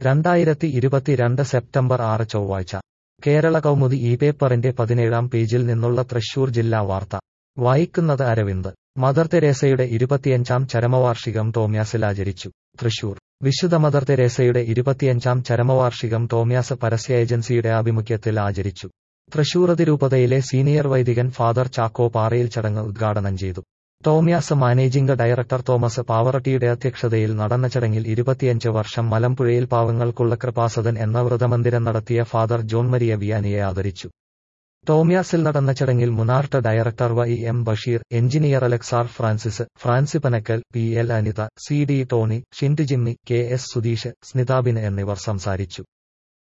രണ്ടായിരത്തി ഇരുപത്തിരണ്ട് സെപ്റ്റംബർ ആറ് ചൊവ്വാഴ്ച കേരള കൗമുദി ഈ പേപ്പറിന്റെ പതിനേഴാം പേജിൽ നിന്നുള്ള തൃശൂർ ജില്ലാ വാർത്ത വായിക്കുന്നത് അരവിന്ദ് മദർ തെരേസയുടെ ഇരുപത്തിയഞ്ചാം ചരമവാർഷികം ടോമ്യാസിൽ ആചരിച്ചു തൃശൂർ വിശുദ്ധ മദർ തെരേസയുടെ ഇരുപത്തിയഞ്ചാം ചരമവാർഷികം ടോമ്യാസ് പരസ്യ ഏജൻസിയുടെ ആഭിമുഖ്യത്തിൽ ആചരിച്ചു തൃശൂർ അതിരൂപതയിലെ സീനിയർ വൈദികൻ ഫാദർ ചാക്കോ പാറയിൽ ചടങ്ങ് ഉദ്ഘാടനം ചെയ്തു ടോമ്യാസ് മാനേജിംഗ് ഡയറക്ടർ തോമസ് പാവറട്ടിയുടെ അധ്യക്ഷതയിൽ നടന്ന ചടങ്ങിൽ ഇരുപത്തിയഞ്ച് വർഷം മലമ്പുഴയിൽ പാവങ്ങൾക്കുള്ള കൃപാസദൻ എന്ന വ്രതമന്ദിരം നടത്തിയ ഫാദർ ജോൺ മരിയ വിയാനിയെ ആദരിച്ചു ടോമിയാസിൽ നടന്ന ചടങ്ങിൽ മുനാർട്ട് director Y M Basheer engineer അലക്സാർ Francis Francy Panackal P L Anitha C D Tony ഷിൻഡ് ജിമ്മി കെ എസ് സുധീഷ് സ്നിതാബിൻ എന്നിവർ സംസാരിച്ചു